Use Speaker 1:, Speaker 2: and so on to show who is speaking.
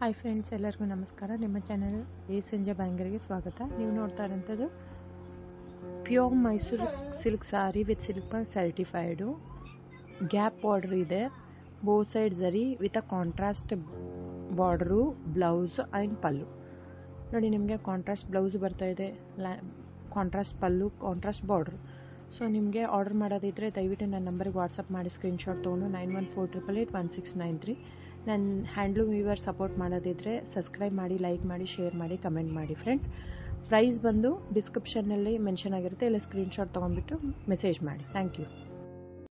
Speaker 1: hi friends ಎಲ್ಲರಿಗೂ ನಮಸ್ಕಾರ ನಿಮ್ಮ ಚಾನಲ್ ಎ ಸಂಜೆ ಬ್ಯಾಂಗರಿಗೆ ಸ್ವಾಗತ ನೀವು ನೋಡ್ತಾ ಇರೋಂಥದ್ದು pure Mysuru silk sari with silk certified gap border ಇದೆ both side zari with a contrast border blouse and pallu ನೋಡಿ ನಿಮಗೆ ಕಾಂಟ್ರಾಸ್ಟ್ ಬ್ಲೌಸ್ ಬರ್ತಾ ಇದೆ ಲ್ಯಾ contrast pallu contrast border so ನಿಮಗೆ ಆರ್ಡರ್ ಮಾಡೋದಿದ್ದರೆ ದಯವಿಟ್ಟು ನನ್ನ ನಂಬರಿಗೆ ವಾಟ್ಸಪ್ ಮಾಡಿ ಸ್ಕ್ರೀನ್ಶಾಟ್ ತೊಗೊಂಡು nine one four triple eight one six nine three ನನ್ನ ಹ್ಯಾಂಡ್ಲೂಮ್ ವೀವರ್ ಸಪೋರ್ಟ್ ಮಾಡೋದಿದ್ದರೆ ಸಬ್ಸ್ಕ್ರೈಬ್ ಮಾಡಿ ಲೈಕ್ ಮಾಡಿ ಶೇರ್ ಮಾಡಿ ಕಮೆಂಟ್ ಮಾಡಿ ಫ್ರೆಂಡ್ಸ್ ಪ್ರೈಸ್ ಬಂದು ಡಿಸ್ಕ್ರಿಪ್ಷನ್ನಲ್ಲಿ ಮೆನ್ಷನ್ ಆಗಿರುತ್ತೆ ಇಲ್ಲ ಸ್ಕ್ರೀನ್ಶಾಟ್ ತೊಗೊಂಡ್ಬಿಟ್ಟು ಮೆಸೇಜ್ ಮಾಡಿ ಥ್ಯಾಂಕ್ ಯು